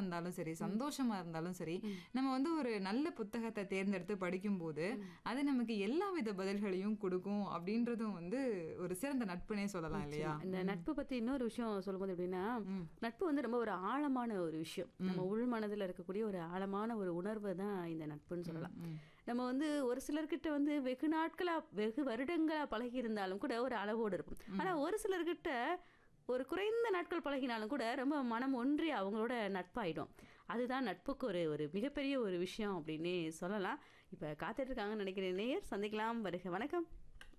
இருந்தாலும் சரி சந்தோஷமா இருந்தாலும் சரி நம்ம வந்து ஒரு நல்ல புத்தகத்தை தேர்ந்தெடுத்து படிக்கும்போது அது நமக்கு எல்லா வித பதில்களையும் கொடுக்கும் அப்படின்றதும் வந்து ஒரு சிறந்த நட்புனே சொல்லலாம் இல்லையா இந்த நட்பு பத்தி இன்னொரு விஷயம் சொல்லும்போது எப்படின்னா நட்பு வந்து ரொம்ப ஒரு ஆழமான ஒரு விஷயம் நம்ம உள் மனதுல இருக்கக்கூடிய ஒரு ஆழமான ஒரு உணர்வு தான் இந்த நட்புன்னு சொல்லலாம் நம்ம வந்து ஒரு சிலர்கிட்ட வந்து வெகு நாட்களா வெகு வருடங்களா பழகி இருந்தாலும் கூட ஒரு அளவோடு இருக்கும் ஆனா ஒரு சிலர்கிட்ட ஒரு குறைந்த நாட்கள் பழகினாலும் கூட ரொம்ப மனம் ஒன்றி அவங்களோட நட்பாயிடும் அதுதான் நட்புக்கு ஒரு ஒரு மிகப்பெரிய ஒரு விஷயம் அப்படின்னு சொல்லலாம் இப்போ காத்துட்டு இருக்காங்கன்னு நினைக்கிறேன் நேயர் சந்திக்கலாம் வருக வணக்கம்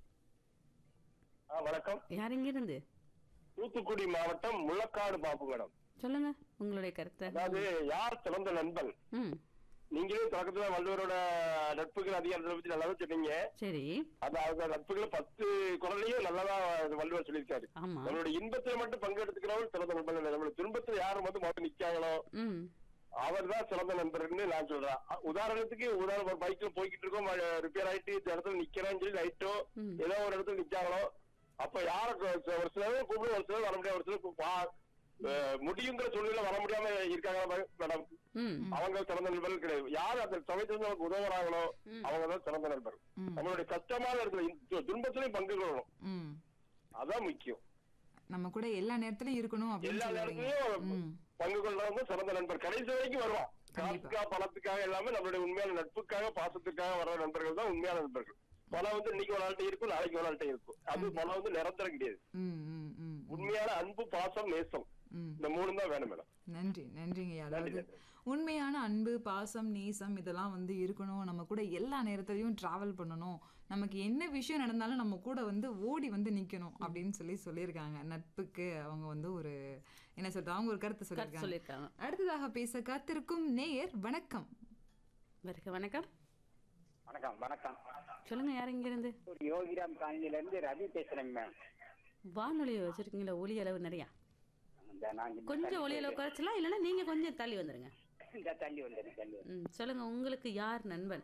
ஆ, வணக்கம் யார் இங்கிருந்து தூத்துக்குடி மாவட்டம் முள்ளக்காடு பாப்பு மேடம் சொல்லுங்க உங்களுடைய கருத்தை அதாவது யார் சிறந்த நண்பன் ம் நீங்களும் தொடக்கத்துல வள்ளுவரோட நட்புகள் அதிகாரத்தை பத்தி நல்லாவே சொன்னீங்க சரி அந்த அவங்க நட்புகளை பத்து குரல்லையும் நல்லதா வள்ளுவர் சொல்லியிருக்காரு ஆமா நம்மளுடைய இன்பத்துல மட்டும் பங்கெடுத்துக்கிறவங்க சிறந்த நண்பன் இல்லை. நம்மளுடைய துன்பத்துல யாரும் வந்து முதல்ல நிக்காங்களோ ம் அவர் தான் சிறந்த நண்பர்னு நான் சொல்றேன் அ- உதாரணத்துக்கு உதாரணம் ஒரு பைக்ல போய்கிட்டு இருக்கோம் ரிப்பேர் ஆயிட்டு இந்த இடத்துல நிக்கிறேன்னு சொல்லி லைட்டோ ம். ஏதோ ஒரு இடத்துல நிக்காங்களோ அப்ப யார ஒரு சிலர் கூப்பிடு ஒரு சிலர் வர முடியாது ஒரு சிலர் கூ- வா- அஹ் முடியுங்கிற சூழ்நிலை வர முடியாம இருக்காங்க மேடம் ம் அவங்க சிறந்த நண்பர்கள் கிடையாது யார் அந்த சமயத்துல நமக்கு உதவுறாங்களோ அவங்க தான் சிறந்த நண்பர் நம்மளுடைய கஷ்டமான இடத்துல இந்த துன்பத்திலையும் பங்கு கொள்ளணும் ம் அதான் முக்கியம் நம்ம கூட எல்லா நேரத்திலயும் இருக்கணும் அப்படின்னு எல்லா சொல்லுவீங்க நேரத்திலயும் ம் பங்கு கொள்றவங்க சிறந்த நண்பர் கடைசி வரைக்கும் வருவான் கண்டிப்பா. காசுக்காக பணத்துக்காக எல்லாமே நம்மளுடைய உண்மையான நட்புக்காக பாசத்துக்காக வர்ற நண்பர்கள் தான் உண்மையான நண்பர்கள் பணம் வந்து இன்னைக்கு ஒரு ஆள்கிட்ட இருக்கும் நாளைக்கு ஒரு ஆள்கிட்ட இருக்கும் அது பணம் வந்து நிரந்தரம் கிடையாது ம் ம் ம் உண்மையான அன்பு பாசம் நேசம் ம் இந்த மூணு தான் வேணும் மேடம் நன்றி நன்றிங்க அதாவது நன்றி. உண்மையான அன்பு பாசம் நேசம் இதெல்லாம் வந்து இருக்கணும் நம்ம கூட எல்லா நேரத்துலையும் டிராவல் பண்ணணும் நமக்கு என்ன விஷயம் நடந்தாலும் நம்ம கூட வந்து ஓடி வந்து நிக்கணும் அப்படின்னு சொல்லி சொல்லியிருக்காங்க நட்புக்கு அவங்க வந்து ஒரு என்ன சொல்றது அவங்க ஒரு கருத்து சொல்லியிருக்காங்க சொல்லியிருக்காங்க அடுத்ததாக பேச காத்திருக்கும் நேயர் வணக்கம் வருக வணக்கம் வணக்கம் வணக்கம் சொல்லுங்க யார் இங்கிருந்து ஒரு யோகிராம் காலனில இருந்து ரவி பேசுறேங்க மேம் வானொலியை வச்சிருக்கீங்களா ஒலி அளவு நிறையா இந்த நான் இந்த கொஞ்சம் தள்ளி ஒலி அளவு குறைச்சலாம் இல்லைன்னா நீங்க கொஞ்சம் தள்ளி வந்துருங்க இந்த தள்ளி வந்தேன் தள்ளி வந்தேன். ம் சொல்லுங்க உங்களுக்கு யார் நண்பன்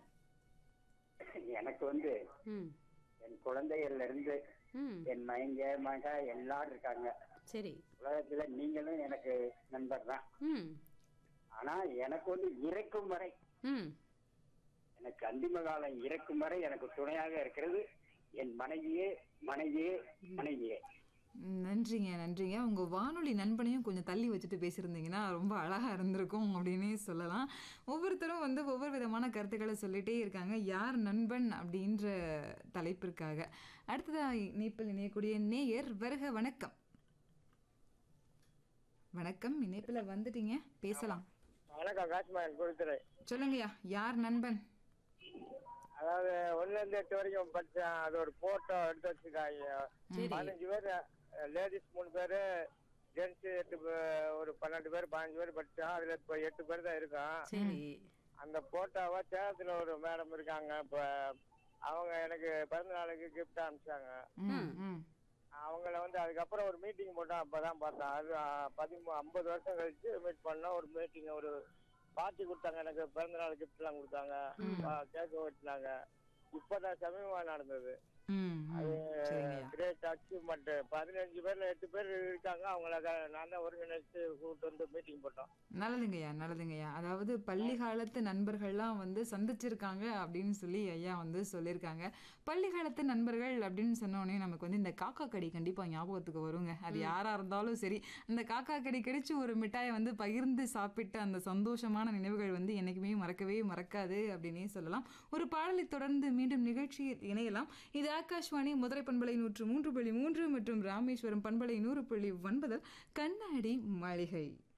எனக்கு வந்து ம் என் குழந்தைகள்ல இருந்து ம் என் மைங்க மக எல்லாரும் இருக்காங்க சரி உலகத்துல நீங்களும் எனக்கு நண்பர் தான் ம் ஆனா எனக்கு வந்து இறக்கும் வரை ம் எனக்கு அந்திம காலம் இறக்கும் வரை எனக்கு துணையாக இருக்கிறது என் மனைவியே மனைவியே மனைவியே ம், நன்றிங்க நன்றிங்க உங்க வானொலி நண்பனையும் கொஞ்சம் தள்ளி வச்சுட்டு பேசியிருந்தீங்கன்னா ரொம்ப அழகா இருந்திருக்கும் அப்படின்னே சொல்லலாம் ஒவ்வொருத்தரும் வந்து ஒவ்வொரு விதமான கருத்துக்களை சொல்லிட்டே இருக்காங்க யார் நண்பன் அப்படின்ற தலைப்பிற்காக அடுத்ததா இணைப்பில் இணையக்கூடிய நேயர் வருக வணக்கம் வணக்கம் இணைப்பில் வந்துட்டீங்க பேசலாம் வணக்கம் காஷ்மீர் கொடுத்துரு சொல்லுங்கய்யா யார் நண்பன் அதாவது ஒண்ணுல இருந்து எட்டு வரைக்கும் படிச்சேன் அது ஒரு போட்டோ எடுத்து வச்சிருக்காங்க சரி. பதினஞ்சு பேர் லேடிஸ் மூணு பேரு ஜென்ஸ் எட்டு பே- ஒரு பன்னெண்டு பேர் பதினஞ்சு பேர் படிச்சோம் அதுல இப்ப எட்டு பேர் தான் இருக்கோம் சரி அந்த போட்டோவை சேலத்துல ஒரு மேடம் இருக்காங்க இப்ப அவங்க எனக்கு பிறந்த நாளுக்கு கிஃப்ட் அனுப்பிச்சாங்க ம் ம் அவங்கள வந்து அதுக்கப்புறம் ஒரு மீட்டிங் போட்டோம் அப்பதான் பார்த்தேன் அது பதிமூ ஐம்பது வருஷம் கழிச்சு மீட் பண்ணோம் ஒரு மீட்டிங் ஒரு பார்ட்டி கொடுத்தாங்க எனக்கு பிறந்த நாள் கிஃப்ட் எல்லாம் கொடுத்தாங்க கேக் வெட்டினாங்க இப்பதான் சமீபமா நடந்தது ம் ம் சரிங்கய்யா கிரேட் அச்சீவ்மெண்ட் பதினஞ்சு பேர்ல எட்டு பேர் இருக்காங்க அவங்கள க- நான் தான் ஒருங்கிணைச்சு கூப்பிட்டு வந்து மீட்டிங் போட்டோம் நல்லதுங்கய்யா நல்லதுங்கய்யா அதாவது பள்ளி காலத்து நண்பர்கள்லாம் வந்து சந்திச்சிருக்காங்க அப்படின்னு சொல்லி ஐயா வந்து சொல்லியிருக்காங்க பள்ளி காலத்து நண்பர்கள் அப்படின்னு சொன்னோடனே நமக்கு வந்து இந்த காக்கா கடி கண்டிப்பாக ஞாபகத்துக்கு வருங்க அது யாராக இருந்தாலும் சரி அந்த காக்கா கடி கடிச்சு ஒரு மிட்டாயை வந்து பகிர்ந்து சாப்பிட்ட அந்த சந்தோஷமான நினைவுகள் வந்து என்னைக்குமே மறக்கவே மறக்காது அப்படின்னே சொல்லலாம் ஒரு பாடலை தொடர்ந்து மீண்டும் நிகழ்ச்சியில் இணையலாம் இது ஆகாஷ்வாணி மதுரை பண்பலை நூற்று மூன்று புள்ளி மூன்று மற்றும் ராமேஸ்வரம் பண்பலை நூறு புள்ளி ஒன்பதில் கண்ணாடி மாளிகை